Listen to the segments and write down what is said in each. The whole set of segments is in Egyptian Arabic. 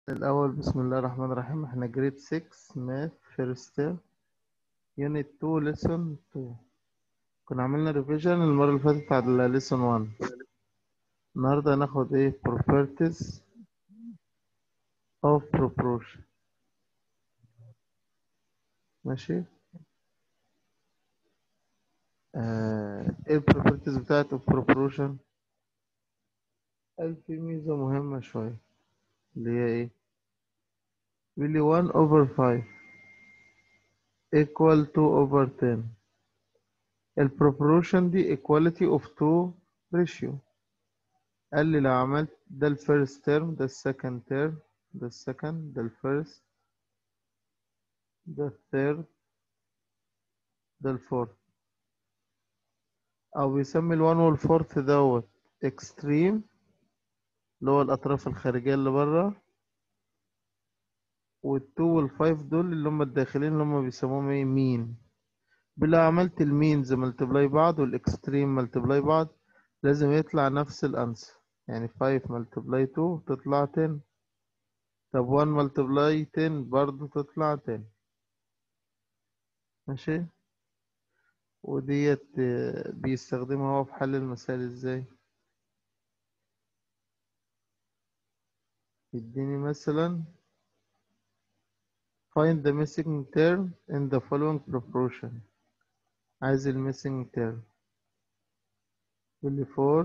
الأول بسم الله الرحمن الرحيم احنا جريد 6 ماث فيرست تيرم يونت 2 ليسون 2 كنا عملنا ريفيجن المرة اللي فاتت على ليسون 1 النهاردة هناخد ايه properties of proportion ماشي آه ايه البروبرتيز بتاعت of proportion قال في ميزة مهمة شوية اللي هي ايه بيقول لي 1 over 5 equal 2 over 10 البروبورشن دي equality of two ratio قال لي لو عملت ده الفيرست تيرم ده السكند تيرم ده السكند ده الفيرست ده الثيرد ده الفورث او بيسمي الوان والفورث دوت اكستريم اللي هو الاطراف الخارجيه اللي بره والتو والفايف دول اللي هم الداخلين اللي هم بيسموهم ايه مين بلو عملت المينز ملتبلاي بعض والاكستريم ملتبلاي بعض لازم يطلع نفس الانسر يعني 5 ملتبلاي 2 تطلع 10 طب 1 ملتبلاي 10 برضو تطلع 10 ماشي وديت آه، بيستخدمها هو في حل المسائل ازاي يديني مثلا find the missing term in the following proportion عايز ال missing term يقول لي 4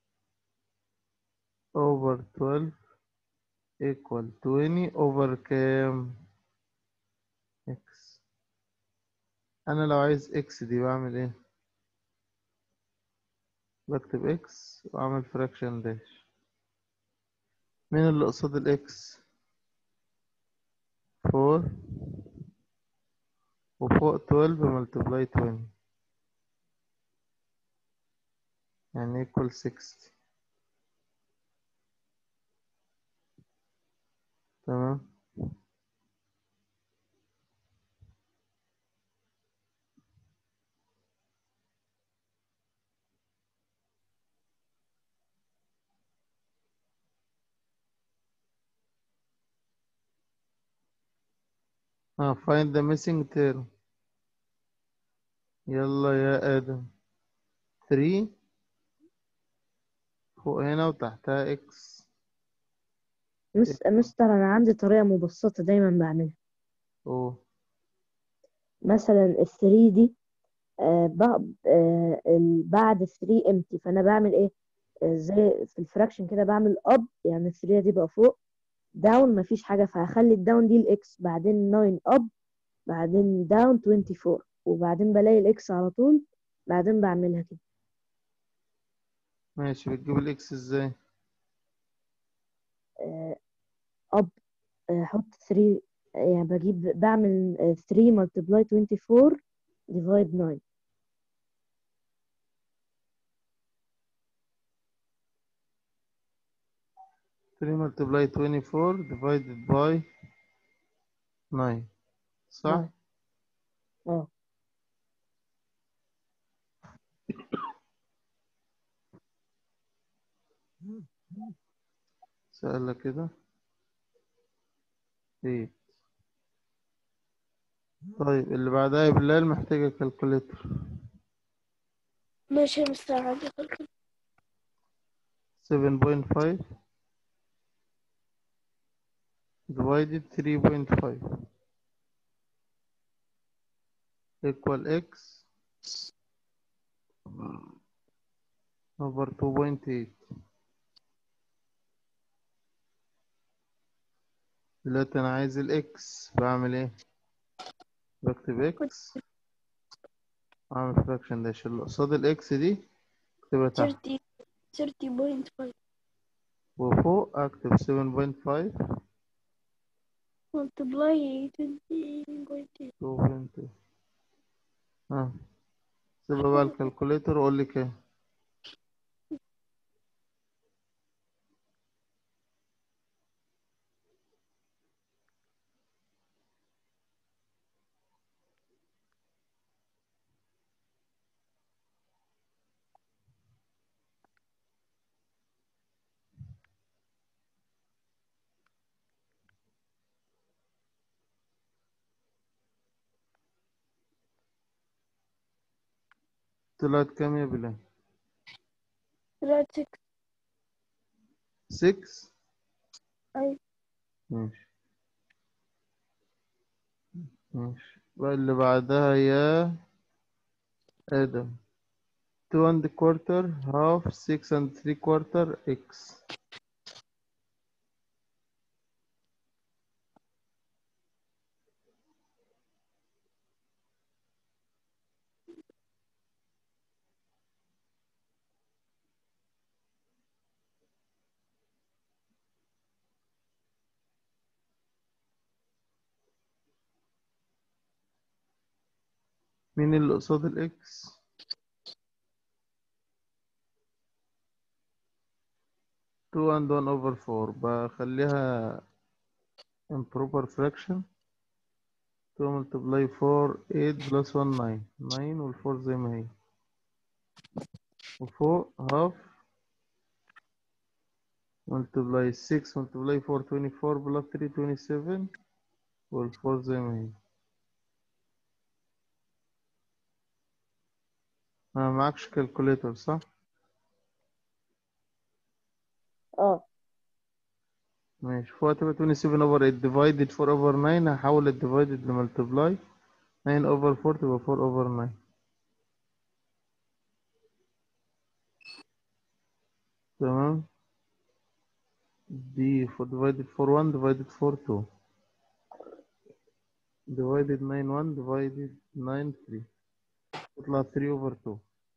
over 12 equal 20 over كام x انا لو عايز x دي بعمل ايه بكتب x واعمل fraction dash مين اللي قصاد الاكس 4 وفوق 12 multiply 20 يعني equal 60 تمام اه find the missing term يلا يا آدم 3 فوق هنا وتحتها x مس... مستر أنا عندي طريقة مبسطة دايما بعملها او مثلا ال 3 دي آه ب... آه ال- بعد 3 امتي فأنا بعمل إيه آه زي في الفراكشن كده بعمل أب يعني ال 3 دي بقى فوق داون مفيش حاجة فهخلي الداون دي الإكس بعدين 9 أب بعدين داون 24 وبعدين بلاقي الإكس على طول بعدين بعملها كده ماشي بتجيب الاكس ازاي آه أب آه، أحط 3 يعني بجيب بعمل آه، 3 multiply 24 divide 9 3 multiply 24 divided by 9 صح نعم. اه سألة كده ايه طيب اللي بعدها يا بلال محتاجة كالكوليتر ماشي يا مستر عندي خلق 7.5 divided 3.5 equal x over 2.8 دلوقتي انا عايز الاكس بعمل ايه بكتب اكس اعمل فراكشن داش اللي قصاد الاكس دي اكتبها تحت 30 30.5 وفوق اكتب 7.5 multiply 20.8 2.2 ها سيبها بقى الكالكوليتر وقول لي كام طلعت كام يا بلال طلعت 6 6 أيوة ماشي ماشي بقى اللي بعدها يا آدم 2 and quarter half 6 and 3 quarter x مين اللي قصاد الاكس two and one over four بخليها improper fraction two multiply four eight plus one nine nine والفور زي ما هي وفوق half multiply six multiply four twenty four plus three twenty seven والفور زي ما هي ما معكش كالكوليتر صح؟ اه ماشي فوق تبقى 27 over 8 divided 4 over 9 هحول ال divided ل multiply 9 over 4 تبقى 4 over 9 تمام دي 4 divided 4 1 divided 4 2 divided 9 1 divided 9 3 تطلع 3 over 2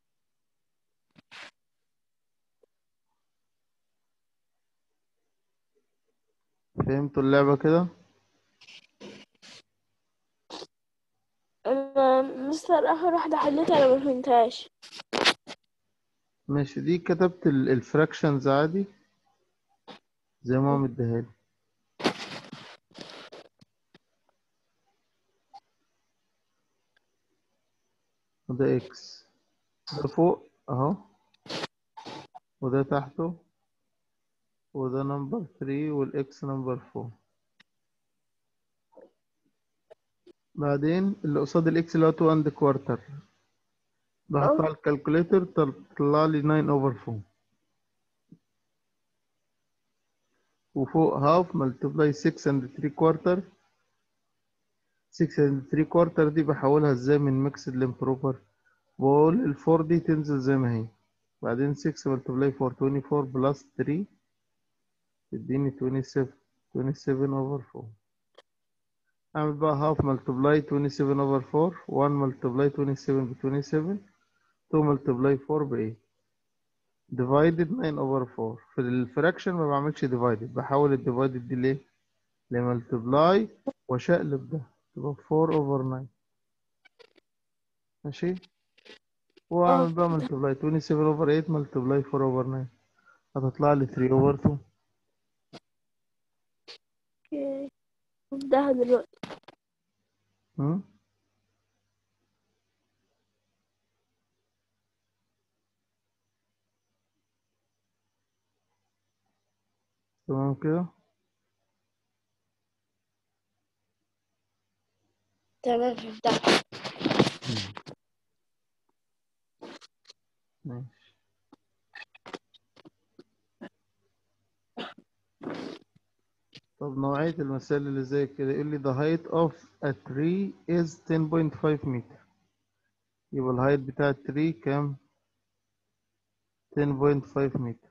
فهمتوا اللعبة كده؟ أنا مستر آخر واحدة حليتها أنا ما فهمتهاش ماشي دي كتبت الفراكشنز عادي زي ما هو مديها لي وده اكس ده فوق اهو وده تحته وده نمبر 3 والاكس نمبر 4 بعدين اللي قصاد الاكس اللي هو 2 اند كوارتر بحطها على الكالكوليتر تطلع لي 9 اوفر 4 وفوق هاف ملتبلاي 6 اند 3 كوارتر 6 اند 3 كوارتر دي بحولها ازاي من ميكسد لامبروبر بقول الفور دي تنزل زي ما هي بعدين 6 ملتبلاي 4 24 بلس 3 تديني 27 27 اوفر 4 اعمل بقى هاف ملتبلاي 27 اوفر 4 1 ملتبلاي 27 ب 27 2 ملتبلاي 4 ب 8 divided 9 over 4 في الفراكشن ما بعملش divided بحول الديفايدد دي ليه لملتبلاي واشقلب ده تبقى 4 over 9 ماشي واعمل بقى ملتبلاي 27 over 8 ملتبلاي 4 over 9 هتطلع لي 3 over 2 اوكي ده دلوقتي هم؟ تمام كده تمام فهمتها ماشي طب نوعية المسائل اللي زي كده يقول لي the height of a tree is 10.5 meter يبقى الهايت بتاع التري كام 10.5 meter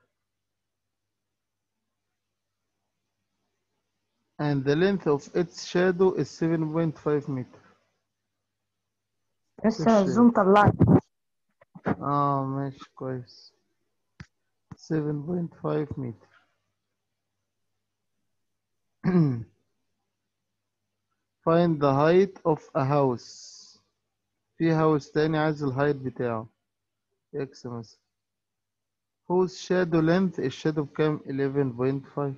and the length of its shadow is 7.5 meter لسه مش- الزوم طلعت اه ماشي كويس 7.5 متر find the height of a house في هاوس تاني عايز الهايت بتاعه اكس مثلا whose shadow length الشادو بكام 11.5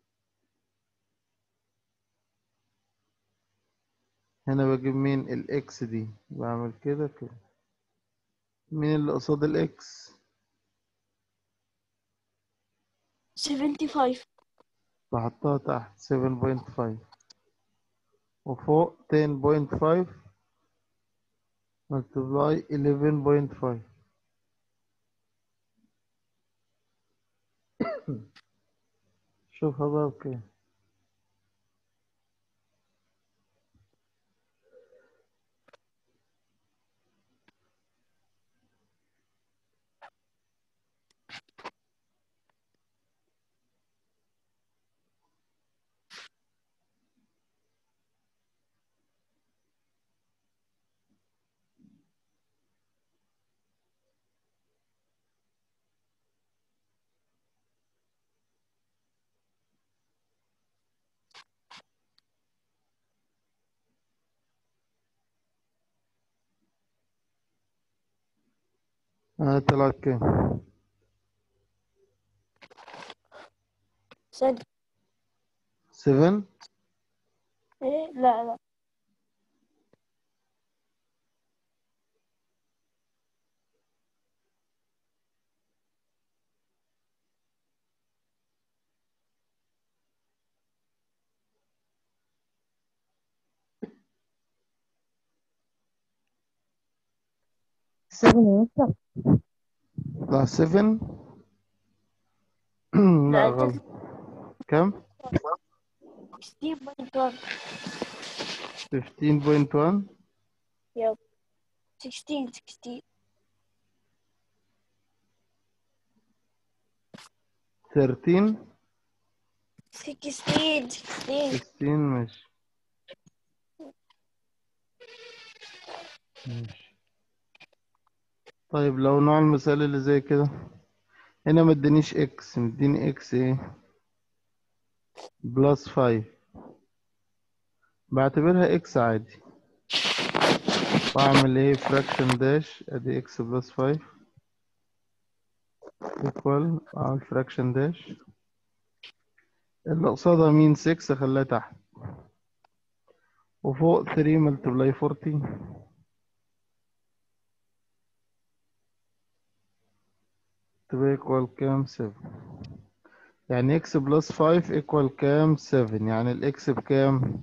هنا بجيب مين الاكس دي بعمل كده كده مين اللي قصاد الاكس 75 بحطها تحت 7.5 وفوق 10.5 multiply 11.5 شوفها بقى بكام آه طلعت كام ثانية 7 ايه لا لا سيفن يا مستر طلع 7 لا لا، أنت- غلط كم 16.1 15.1 يب 16 16 13 16 16 16 ماشي ماشي طيب لو نوع المثال اللي زي كده هنا ما ادانيش اكس مديني اكس ايه بلس 5 بعتبرها اكس عادي واعمل ايه فراكشن داش ادي اكس بلس 5 ايكوال اعمل فراكشن داش اللي قصادها مين 6 اخليها تحت وفوق 3 ملتبلاي 40 تبقى ايكوال كام 7 يعني اكس بلس 5 ايكوال كام 7 يعني الاكس بكام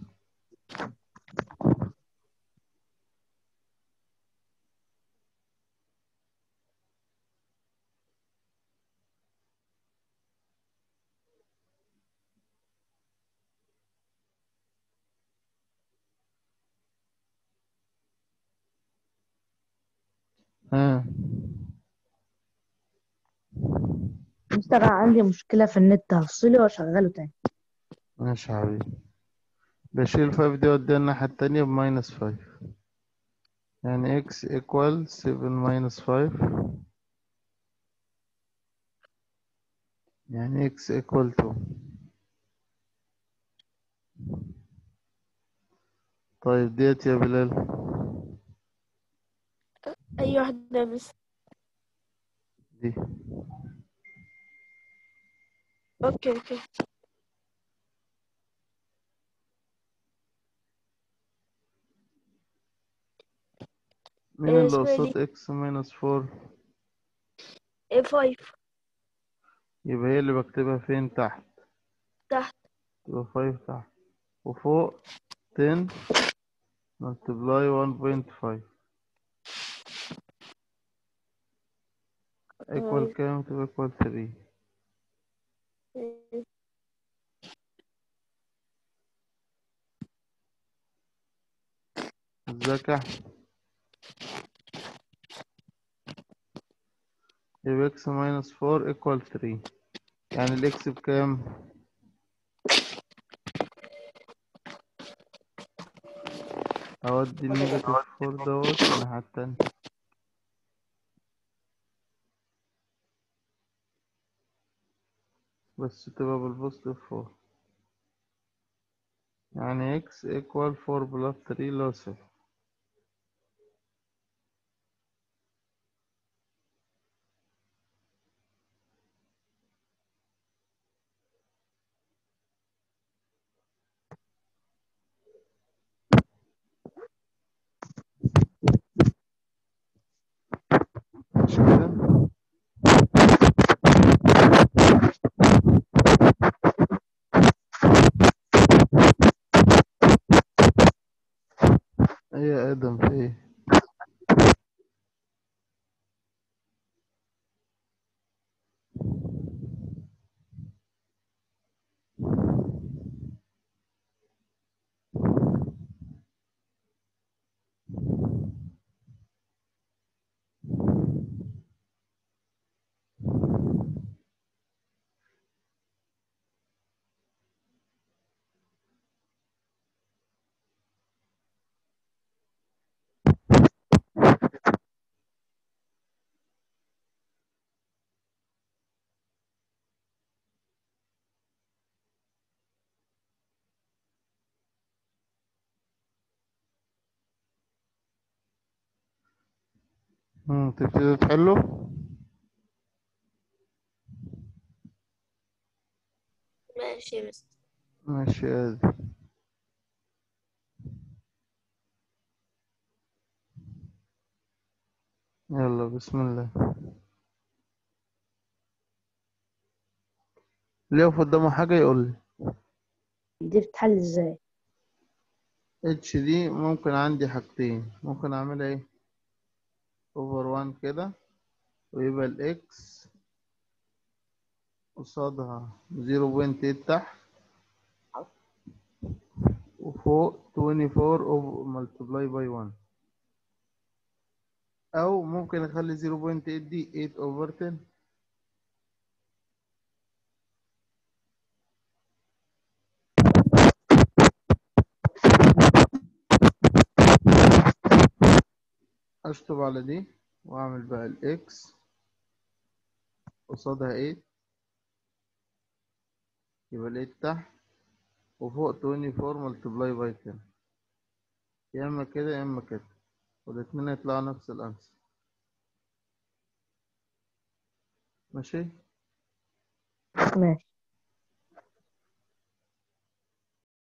ها مستر عندي مشكلة في النت هفصله واشغله تاني ماشي يا حبيبي بشيل 5 دي وديها الناحية التانية بماينس 5 يعني x equal 7 minus 5 يعني x equal 2 طيب ديت يا بلال أي واحدة بس دي أوكي أوكي مين إيه اللي اسمها قصاد دي؟ x minus 4 ايه 5 يبقى هي اللي بكتبها فين تحت تحت تبقى 5 تحت وفوق 10 multiply 1.5 equal كام تبقى equal 3 ازيك يا احمد يبقى x minus 4 equal 3 يعني الاكس بكام اودي النيجاتيف 4 دوت الناحية التانية بس تبقى بالبوزيتيف 4 يعني x equal 4 plus 3 اللي هو 7 مش كده ايه يا ادم في ايه مم. تبتدي تحله ماشي يا مستر ماشي ادي يلا بسم الله اللي يقف قدامه حاجة يقول لي دي بتتحل ازاي اتش دي ممكن عندي حاجتين ممكن اعملها ايه اوفر وان كده ويبقى الاكس قصادها زيرو بوينت ايت تحت وفوق 24 اوف ملتبلاي باي 1 او ممكن اخلي 0.8 دي 8 اوفر 10 اشطب على دي واعمل بقى الاكس قصادها 8 يبقى ال 8 تحت وفوق 24 ملتبلاي باي 10 يا اما كده يا اما كده والاتنين يطلعوا نفس الانسر ماشي ماشي